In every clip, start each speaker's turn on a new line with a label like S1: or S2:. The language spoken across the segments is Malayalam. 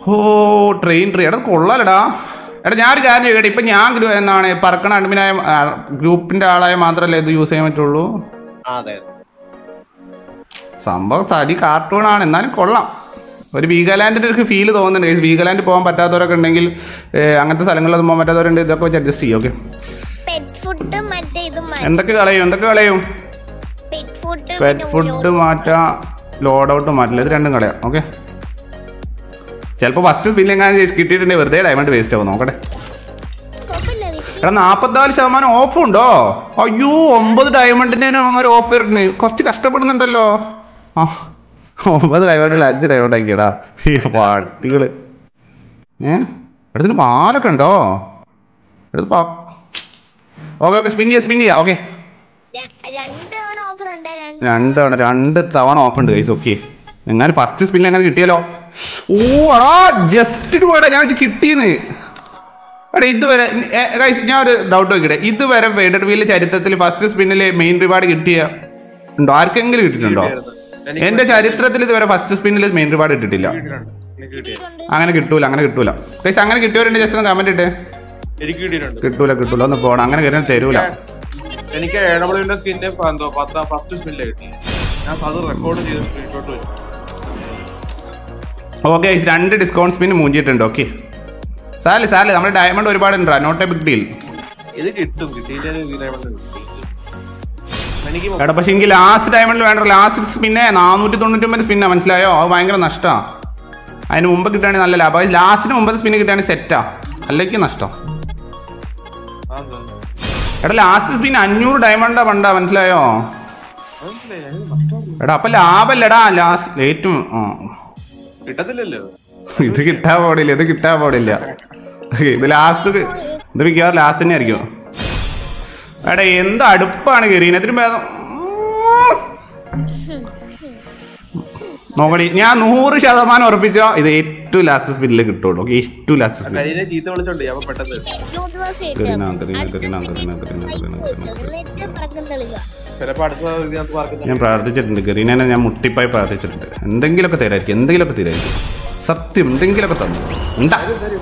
S1: ഓ ട്രെയിൻ ട്രെയിൻ എടാ കൊള്ളാലടാ എടാ ഞാനൊരു കാര്യം ചോദിക്കട്ടെ ഇപ്പം ഞാൻ ഗ്രൂ എന്താണ് പറക്കണ അഡ്മിനായ ഗ്രൂപ്പിൻ്റെ ആളായ മാത്രമല്ലേ ഇത് യൂസ് ചെയ്യാൻ പറ്റുള്ളൂ
S2: ആ അതെ
S1: സംഭവം തരി കാർട്ടൂണാണ് എന്നാലും കൊള്ളാം ഒരു വീഗാലാൻഡിൻ്റെ ഒരു ഫീൽ തോന്നുന്നുണ്ട് ഗൈസ് വീഗാലാൻഡ് പോകാൻ പറ്റാത്തവരൊക്കെ ഉണ്ടെങ്കിൽ ഏഹ്, അങ്ങനത്തെ സ്ഥലങ്ങളിലൊന്നും പോകാൻ പറ്റാത്തവരുണ്ട് ഇതൊക്കെ വെച്ച് അഡ്ജസ്റ്റ് ചെയ്യും ഓക്കെ
S3: പെറ്റ് ഫുഡ് മറ്റേ ഇത്
S1: എന്തൊക്കെ കളയും എന്തൊക്കെ കളയും
S3: പെറ്റ് ഫുഡ്
S1: പെറ്റ് ഫുഡ് മാറ്റാം ലോഡ് ഔട്ട് മാറ്റില്ല ഇത് രണ്ടും കളയാം ഓക്കെ ചിലപ്പോൾ ഫസ്റ്റ് സ്പില്ലെങ്ങാനും കിട്ടിയിട്ടുണ്ടെങ്കിൽ വെറുതെ ഡയമണ്ട് വേസ്റ്റ് ആവും നോക്കട്ടെ എടാ നാൽപ്പത്തിനാല് ശതമാനം ഓഫ് ഉണ്ടോ അയ്യോ ഒമ്പത് ഡയമണ്ടിന് അങ്ങനെ ഓഫ് വരുന്നത് കുറച്ച് കഷ്ടപ്പെടുന്നുണ്ടല്ലോ ആ ഒമ്പത് ഡയമണ്ടിൽ അഞ്ച് ഡയമണ്ട് ആക്കിയടാ ഈ പാട്ടികള് ഏ എടുത്തിന് പാലൊക്കെ ഉണ്ടോ എടുത്ത് പാ ഓക്കെ ഓക്കെ സ്പിൻ ചെയ്യാം സ്പിൻ ചെയ്യാം ഓക്കെ
S3: രണ്ട് തവണ ഓഫർ ഉണ്ട് രണ്ട്
S1: രണ്ട് തവണ രണ്ട് തവണ ഓഫ് ഉണ്ട് ഗൈസ് ഓക്കെ എങ്ങാനും ഫസ്റ്റ് സ്പിന്നിൽ അങ്ങനെ കിട്ടിയല്ലോ ഓ അടാ ജസ്റ്റ് പോയടാ ഞാൻ ഇത് കിട്ടിയെന്ന് എടാ ഇതുവരെ ഗൈസ് ഞാൻ ഒരു ഡൗട്ട് നോക്കിട്ടെ ഇതുവരെ വേഡഡ് വീല് ചരിത്രത്തിൽ ഫസ്റ്റ് സ്പിന്നിൽ മെയിൻ റിവാർഡ് കിട്ടിയ ഉണ്ടോ ആർക്കെങ്കിലും കിട്ടിയിട്ടുണ്ടോ എന്റെ ചരിത്രത്തിൽ ഇതുവരെ ഫസ്റ്റ് സ്പിന്നിൽ മെയിൻ റിവാർഡ് കിട്ടിയിട്ടില്ല
S2: എനിക്ക് കിട്ടിയിട്ടുണ്ട്
S1: അങ്ങനെ കിട്ടൂല അങ്ങനെ കിട്ടൂല ഗൈസ് അങ്ങനെ കിട്ടിയവരുണ്ട് ജസ്റ്റ് ഒന്ന് കമന്റ് ഇട്ടേ
S2: എനിക്ക് കിട്ടിയിട്ടുണ്ട്
S1: കിട്ടൂല കിട്ടൂല ഒന്ന് പോണം അങ്ങനെ കയറി തരൂല
S2: എനിക്ക് എ ഡബ്ല്യൂന്റെ സ്കിന്റെ എന്തോ പത്ത് ഫസ്റ്റ് സ്പില്ല കിട്ടി ഞാൻ അത് റെക്കോർഡ് ചെയ്ത് സ്ക്രീൻഷോട്ട് വെച്ചു
S1: ഓക്കെ ഗൈസ് രണ്ട് ഡിസ്കൗണ്ട് സ്പിൻ മൂഞ്ചിയിട്ടുണ്ട് ഓക്കെ സാലി സാലി നമ്മുടെ ഡയമണ്ട് ഒരുപാടുണ്ടോ നോട്ട് എ ബിഗ് ഡീൽ
S2: ഇത് കിട്ടും കിട്ടിയില്ലെങ്കിൽ എനിക്ക്
S1: എടാ പക്ഷെ എനിക്ക് ലാസ്റ്റ് ഡയമണ്ടിൽ വേണ്ട ലാസ്റ്റ് സ്പിന്നെ നാനൂറ്റി തൊണ്ണൂറ്റൊമ്പത് സ്പിന്നാ മനസ്സിലായോ അത് ഭയങ്കര നഷ്ടമാണ് അതിന് മുമ്പ് കിട്ടുകയാണെങ്കിൽ നല്ല ലാഭം ലാസ്റ്റിന് മുമ്പ് സ്പിന്ന് കിട്ടുകയാണെങ്കിൽ സെറ്റാ അല്ലെങ്കിൽ നഷ്ടം
S2: ആ, എന്താ?
S1: എടാ ലാസ്റ്റ് സ്പിൻ അഞ്ഞൂറ് ഡയമണ്ടാ പണ്ടാ മനസ്സിലായോ
S2: മനസ്സിലായി, അത് നഷ്ടമാണ്.
S1: എടാ അപ്പൊ ലാഭല്ലടാ ലാസ്റ്റ് ഏറ്റവും ആ
S2: കിട്ടത്തില്ലല്ലോ
S1: ഇത് കിട്ടാൻ പാടില്ല ഇത് കിട്ടാൻ പാടില്ല ഇത് ലാസ്റ്റ് ഇത് മിക്കവാറും ലാസ്റ്റ് തന്നെ ആയിരിക്കും എടാ എന്ത് അടുപ്പാണ് കയറിയത് ഇതിന് ഭേദം നോക്കടി ഞാൻ നൂറ് ശതമാനം ഉറപ്പിച്ചോ ഇത് ഏറ്റവും ലാസ്റ്റ് സ്പിന്നിൽ കിട്ടുള്ളൂ ഓക്കെ ഏറ്റവും ലാസ്റ്റ് സ്പിൻ
S2: കരിനെ ചീത്ത വിളിച്ചോണ്ട് അപ്പൊ പെട്ടെന്ന്
S1: കരീന, കരീന, കരീന, കരീന, കരീന, കരീന, കരീന.
S3: പറക്കം തെളിക
S2: ചിലപ്പോ അടുത്ത ഇതിനകത്ത് പാർക്കുന്നത്
S1: ഞാൻ പ്രാർത്ഥിച്ചിട്ടുണ്ട് ഗറീനെ ഞാൻ മുട്ടിപ്പായി പ്രാർത്ഥിച്ചിട്ടുണ്ട് എന്തെങ്കിലുമൊക്കെ തരായിരിക്കും എന്തെങ്കിലുമൊക്കെ തരായിരിക്കും സത്യം എന്തെങ്കിലുമൊക്കെ തന്നു ഉണ്ടാ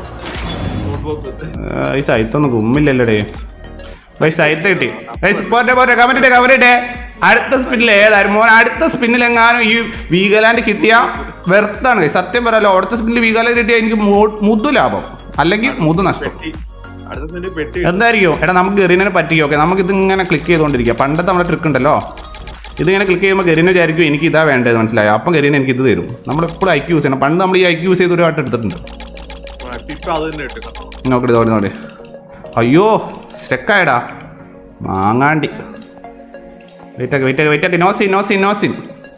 S1: ഈ സൈത്തൊന്നും ഗുമ്മില്ലല്ലോടേ ഈ സൈത്ത് കിട്ടി ഗൈസ് പോട്ടെ പോട്ടെ കമന്റ് ഇട്ടേ കമന്റ് ഇട്ടേ അടുത്ത സ്പിന്നിൽ ഏതായിരുന്നു മോൻ അടുത്ത സ്പിന്നിൽ എങ്ങാനും ഈ വീഗലാൻഡ് കിട്ടിയ വെറുത്താണ് guys. സത്യം പറയാലോ അടുത്ത സ്പിന്നിൽ വീഗലാൻഡ് കിട്ടിയ എനിക്ക് മു- മുതു ലാഭം അല്ലെങ്കിൽ മുതു നഷ്ടം
S2: പെട്ടി അടുത്ത സ്പിന്നിൽ പെട്ടി
S1: എന്തായിരിക്കും എടാ നമുക്ക് ഗെറിനെ പറ്റിയോ ഓക്കെ നമുക്ക് ഇത് ഇങ്ങനെ ക്ലിക്ക് ചെയ്തുകൊണ്ടിരിക്കുക പണ്ടത്തെ നമ്മുടെ ട്രിക്ക് ഉണ്ടല്ലോ ഇതിങ്ങനെ ക്ലിക്ക് ചെയ്യുമ്പോൾ ഗെറിന് വിചാരിക്കും എനിക്ക് ഇതാ വേണ്ടത് മനസ്സിലായോ അപ്പം ഗെറിന് എനിക്ക് ഇത് തരും നമ്മളെപ്പോഴും ഐക്യൂ യൂസ് ചെയ്യണം പണ്ട് നമ്മൾ ഈ ഐക്യൂ യൂസ് ചെയ്ത് ഒരു വട്ടം എടുത്തിട്ടുണ്ട്
S2: ആ, ഇപ്പൊ അത് തന്നെ കിട്ടും കേട്ടോ.
S1: നോക്കട്ടെ നോടി നോടി അയ്യോ സ്റ്റെക്കായടാ മാങ്ങാണ്ടി വെയിറ്റ് ആക്കി വെയിറ്റ് ആക്കി വെയിറ്റ് ആക്കി നോസിൻ നോസിൻ നോസിൻ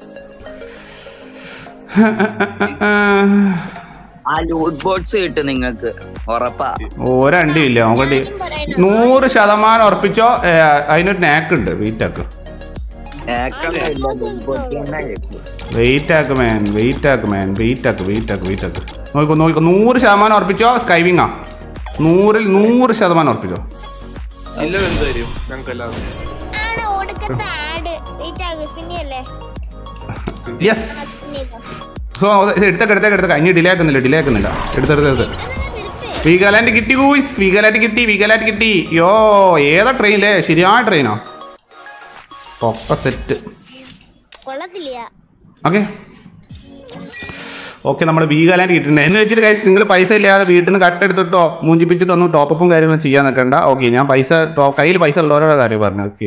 S4: ആ ലൂട്ട് ബോക്സ് കിട്ടും നിങ്ങൾക്ക് ഉറപ്പാ
S1: ഒരണ്ടി ഇല്ല നോക്കട്ടെ നൂറ് ശതമാനം ഉറപ്പിച്ചോ ഏ, അതിനൊരു നാക്ക് ഉണ്ട് വെയിറ്റ് ആക്ക്
S4: ഏക്കറില്ല ലൂട്ട് ബോക്സ് തന്നെ കിട്ടും
S1: വെയിറ്റ് ആക്ക് മാൻ വെയിറ്റ് ആക്ക് മാൻ വെയിറ്റ് ആക്ക് വെയിറ്റ് ആക്ക് വെയിറ്റ് ആക്ക് നോക്കോ നോക്കോ നൂറ് ശതമാനം ഉറപ്പിച്ചോ സ്കൈവിങ്ങാ നൂറിൽ നൂറ് ശതമാനം ഉറപ്പിച്ചോ
S2: ഇല്ല എന്ത് തരും ഞങ്ങൾക്ക് എല്ലാവരും
S3: ആണ് കൊടുക്കുന്ന ആഡ് വെയിറ്റ് ആകും സ്പിന്നിയല്ലേ
S1: യെസ് സോ എടുത്തൊക്കെ എടുത്തൊക്കെ എടുത്തൊക്കെ ഇനി ഡിലേ ആക്കുന്നില്ല ഡിലേ ആക്കുന്നില്ല എടുത്തെടുത്ത് എടുത്ത് വീഗാലാൻഡ് കിട്ടി ഗൂയ്സ് വീഗാലാൻഡ് കിട്ടി വീഗാലാൻഡ് കിട്ടി യോ ഏതാ ട്രെയിനില്ലേ ശരിയായ ട്രെയിനോ ഒക്കെ സെറ്റ്
S3: കൊള്ളത്തില്ല
S1: ഓക്കെ ഓക്കെ നമ്മൾ വീഗാലാൻഡ് കിട്ടിയിട്ടുണ്ട് എന്ന് വെച്ചിട്ട് guys നിങ്ങൾ പൈസ ഇല്ലാതെ വീട്ടിൽ നിന്ന് കട്ടെടുത്തിട്ടോ മൂഞ്ചിപ്പിച്ചിട്ടൊന്നും ടോപ്പും കാര്യങ്ങളും ചെയ്യാൻ നിൽക്കണ്ട ഓക്കെ ഞാൻ പൈസ ടോ- കയ്യിൽ പൈസ ഉള്ളവരോടെ കാര്യം പറഞ്ഞു ഓക്കെ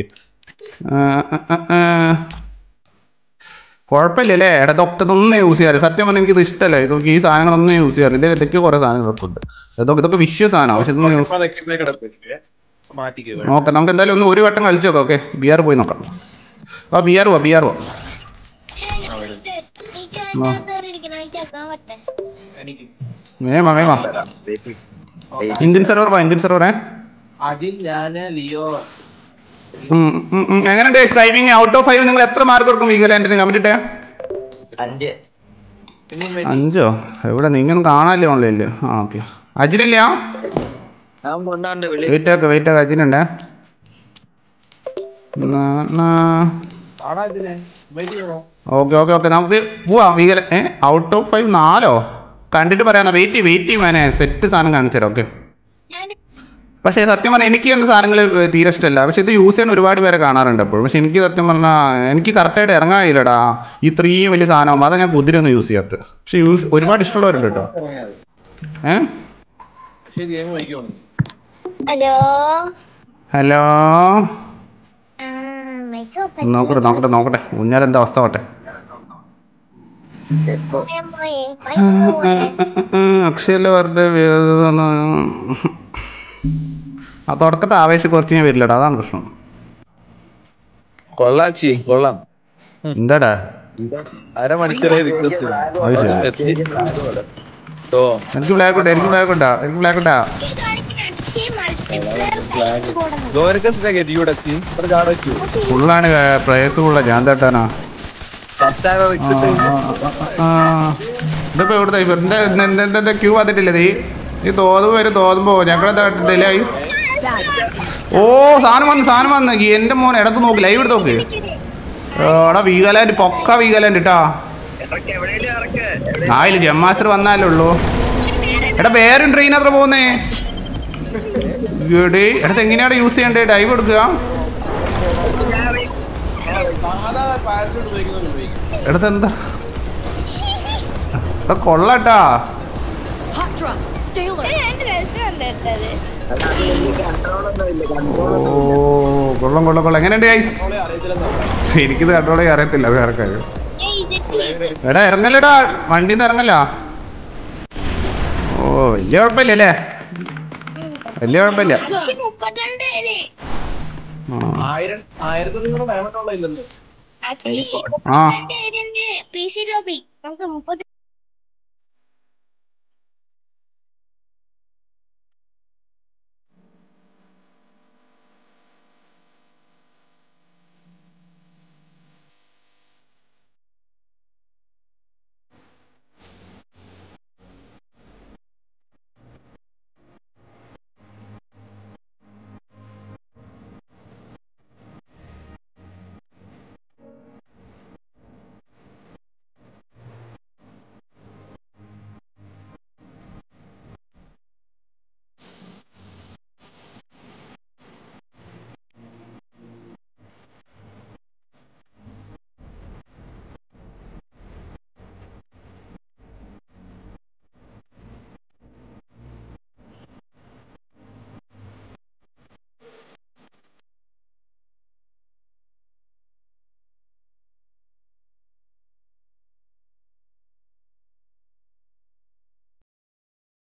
S1: കുഴപ്പമില്ലല്ലേ എടാ ഇതൊക്കെ ഒന്നും യൂസ് ചെയ്യാറ് സത്യം പറഞ്ഞാൽ എനിക്കിത് ഇഷ്ടമല്ല ഇതൊക്കെ ഈ സാധനങ്ങളൊന്നും യൂസ് ചെയ്യാറ് ഇതിൻ്റെ ഇടയ്ക്ക് കുറേ സാധനങ്ങളൊക്കെ ഉണ്ട് ഇതൊക്കെ ഇതൊക്കെ വിഷ്യ സാധനമാണ് പക്ഷെ ഇതൊന്നും യൂസ്
S2: ഇപ്പൊ അതൊക്കെ കിടപ്പില്ലേ മാറ്റിക്കുക
S1: നോക്കാം നമുക്ക് എന്തായാലും ഒന്ന് ഒരു വട്ടം കളിച്ചു നോക്കാം ഓക്കെ ബി ആർ പോയി നോക്കാം ആ ബി ആർ പോവാ ബി ആർ പോവാം
S3: പറ്റേ
S2: എനിക്ക്
S1: വേമാ വേമാ ഇന്ത്യൻ സെർവർ വാ ഇന്ത്യൻ സെർവറേ
S2: അജിൻ ഞാന് ലിയോ
S1: എങ്ങനെയുണ്ട് ഡ്രൈവിംഗ് ഔട്ട് ഓഫ് ഫൈവ് നിങ്ങൾ എത്ര മാർക്ക് കൊടുക്കും വീഗലാൻഡിന് കമ്പ്ലീറ്റ്
S4: അഞ്ച്
S2: പിന്നെ
S1: അഞ്ചോ എവിടെ നിങ്ങൾ കാണാല്ലേ ഓൺലൈനിൽ ആ ഓക്കെ അജിനില്ല
S4: ഞാൻ കൊണ്ടാണ്ട് വിളി
S1: വെയിറ്റ് ആക്ക് വെയിറ്റ് ആക്ക് അജിനുണ്ടേ
S2: കാണാ ഇതിനെ വെയിറ്റ് ചെയ്യണോ
S1: ഓക്കെ ഓക്കെ ഓക്കെ നമുക്ക് പോവാം വീഗല ഏ ഔട്ട് ഓഫ് ഫൈവ് നാലോ കണ്ടിട്ട് പറയാനാ വെയിറ്റ് വെയിറ്റ് ചെയ്യാനേ സെറ്റ് സാധനം കാണിച്ചു തരാം ഓക്കെ പക്ഷേ സത്യം പറഞ്ഞാൽ എനിക്ക് എൻ്റെ സാധനങ്ങൾ തീരെ ഇഷ്ടമല്ല പക്ഷേ ഇത് യൂസ് ചെയ്യാൻ ഒരുപാട് പേരെ കാണാറുണ്ട് അപ്പോൾ പക്ഷേ എനിക്ക് സത്യം പറഞ്ഞാൽ എനിക്ക് കറക്റ്റായിട്ട് ഇറങ്ങാൻ കഴിയില്ലടാ ഇത്രയും വലിയ സാധനമാകുമ്പോൾ അതാ ഞാൻ കുതിര ഒന്നും യൂസ് ചെയ്യാത്തത് പക്ഷേ യൂസ് ഒരുപാട് ഇഷ്ടമുള്ളവരുണ്ട് കേട്ടോ ഏ
S2: ശരി ഗെയിം വൈകി
S3: ഹലോ
S1: ഹലോ
S3: ആ മേക്കപ്പ്
S1: നോക്കട്ടെ നോക്കട്ടെ നോക്കട്ടെ ഊഞ്ഞാൽ എന്താ അവസ്ഥ ആവട്ടെ
S3: പോയെ പോയെ
S1: അക്ഷയല്ലേ വെറുതെ ആ തുടക്കത്തെ ആവേശം കുറച്ച് ഞാൻ വരില്ലടാ അതാണ് പ്രശ്നം
S2: കൊള്ളാച്ചി കൊള്ളാം
S1: എന്താടാ
S2: അരമണിക്കൂറേ റിക്വസ്റ്റ്
S1: അത് ശരി
S2: ഓ
S1: എനിക്ക് ബ്ലാക്ക് ഉണ്ട് എനിക്ക് ബ്ലാക്ക് ഉണ്ടാ എനിക്ക് ബ്ലാക്ക് ഉണ്ടാ
S2: ഗോരക്കസിനെ കയറ്റിയൂടെ എത്തി ഇവിടെ ചാട വെക്കൂ
S1: ഫുള്ളാണ് പ്രയസ് ഫുള്ള ഞാൻ തട്ടാനാ
S2: പത്താറ് റിക്വസ്റ്റ്
S1: ഇതിപ്പോ ഇവിടുത്തെ ഇവരുടെ എന്താ ക്യൂ വന്നിട്ടില്ല നീ നീ തോന്നുമ്പോ വരും തോന്നുമ്പോ ഞങ്ങളെന്താ കണ്ടിട്ടില്ല ഐസ് ഓ സാധനം വന്ന് സാധനം വന്ന് ഈ എന്റെ മോൻ ഇടത്ത് നോക്ക് ലൈവ് എടുത്ത് നോക്ക് എടാ വീഗാലാൻഡ് പൊക്ക വീഗാലാൻഡ് കേട്ടാ ആയില്ല ജമ്മാസ്റ്റർ വന്നാലേ ഉള്ളൂ എടാ വേറെ ട്രെയിൻ അത്ര പോകുന്നേ എടേ എടത്ത് എങ്ങനെയാണ് യൂസ് ചെയ്യണ്ടേ ഡൈവ് എടുക്കുക എടത്ത് എന്താ എടാ കൊള്ളാട്ടാ
S5: Hot drop. Stealer.
S3: എന്റെ രസമുണ്ട് കേട്ടത്
S1: ഓ കൊള്ളം കൊള്ളം കൊള്ളം എങ്ങനെയുണ്ട് ഗൈസ് എനിക്കിത് കൺട്രോൾ ചെയ്യാൻ അറിയത്തില്ല അത് കറക്റ്റ്
S3: ഏയ് ഇത്
S1: എടാ ഇറങ്ങല്ലടാ വണ്ടിയിൽ നിന്ന് ഇറങ്ങല്ല ഓ വലിയ കുഴപ്പമില്ല അല്ലേ വലിയ കുഴപ്പമില്ല
S3: പക്ഷെ മുപ്പത്തിരണ്ട് പേര്
S1: ആ.
S2: ആയിരം ആയിരത്തി അഞ്ഞൂറ് ഡയമണ്ട് ഉള്ള ഇല്ലല്ലോ
S3: അച്ഛി
S1: ആ
S3: മുപ്പത്തിരണ്ട് പേരുണ്ട് പി സി ലോബി നമുക്ക് മുപ്പത്തി